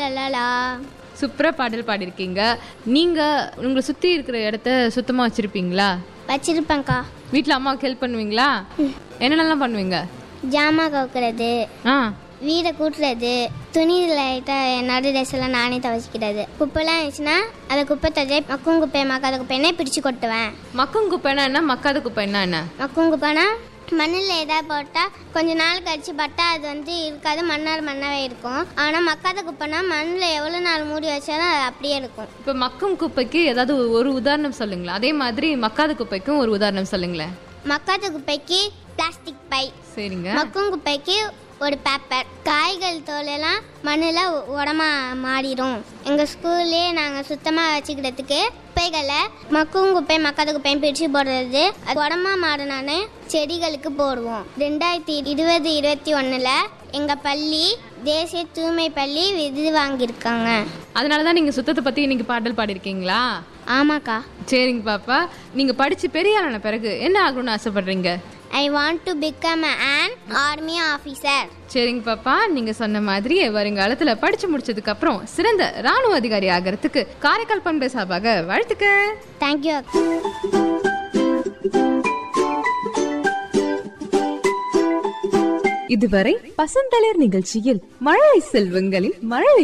லலலா சூப்பரா பாடல் பாடியிருக்கீங்க நீங்க உங்களை சுத்தி இருக்கிற இடத்த சுத்தமா வச்சிருப்பீங்களா வச்சிருப்பேன்க்கா வீட்ல அம்மாவுக்கு ஹெல்ப் பண்ணுவீங்களா என்னென்னலாம் பண்ணுவீங்க ஜாமா கவுக்கிறது ஆ வீடை கூட்டுறது துணி லைட்டாக என்னோட ட்ரெஸ் எல்லாம் நானே துவைச்சிக்கிறது குப்பைலாம் இருந்துச்சுன்னா அதை குப்பை துவை மக்கும் குப்பை மக்காத குப்பைன்னே பிரித்து கொட்டுவேன் மக்கும் குப்பைனா என்ன மக்காத குப்பைன்னா என்ன மக்கும் குப்பைனா மண்ணில் எதாவது போட்டால் கொஞ்ச நாள் கழிச்சு பட்டா அது வந்து இருக்காது மண்ணார் மண்ணாவே இருக்கும் ஆனால் மக்காத குப்பைனா மண்ணில் எவ்வளோ நாள் மூடி வச்சாலும் அது அப்படியே இருக்கும் இப்போ மக்கும் குப்பைக்கு ஏதாவது ஒரு உதாரணம் சொல்லுங்களேன் அதே மாதிரி மக்காத குப்பைக்கும் ஒரு உதாரணம் சொல்லுங்களேன் மக்காத குப்பைக்கு பிளாஸ்டிக் பை சரிங்க மக்கும் குப்பைக்கு ஒரு பேப்பர் காய்கள் தோலெல்லாம் மண்ணில் உடமா மாறிடும் எங்கள் ஸ்கூல்லே நாங்கள் சுத்தமாக வச்சுக்கிறதுக்கு குப்பைகளை மக்கும் குப்பை மக்காத குப்பையும் பிரித்து போடுறது அது உடமா மாறினான்னு செடிகளுக்கு போடுவோம் ரெண்டாயிரத்தி இருபது இருபத்தி ஒன்றில் எங்கள் பள்ளி தேசிய தூய்மை பள்ளி விருது வாங்கியிருக்காங்க அதனால தான் நீங்க சுத்தத்தை பத்தி இன்னைக்கு பாடல் பாடியிருக்கீங்களா ஆமாக்கா சரிங்க பாப்பா நீங்க படிச்சு பெரிய ஆளான பிறகு என்ன ஆகணும்னு ஆசைப்படுறீங்க I want to become an army officer சரிங்க பாப்பா நீங்க சொன்ன மாதிரி வருங்காலத்துல படிச்சு முடிச்சதுக்கு அப்புறம் சிறந்த ராணுவ அதிகாரி ஆகிறதுக்கு காரைக்கால் பண்பை சார்பாக வாழ்த்துக்க தேங்க்யூ இதுவரை பசந்தளிர் நிகழ்ச்சியில் மழலை செல்வங்களின் மழலை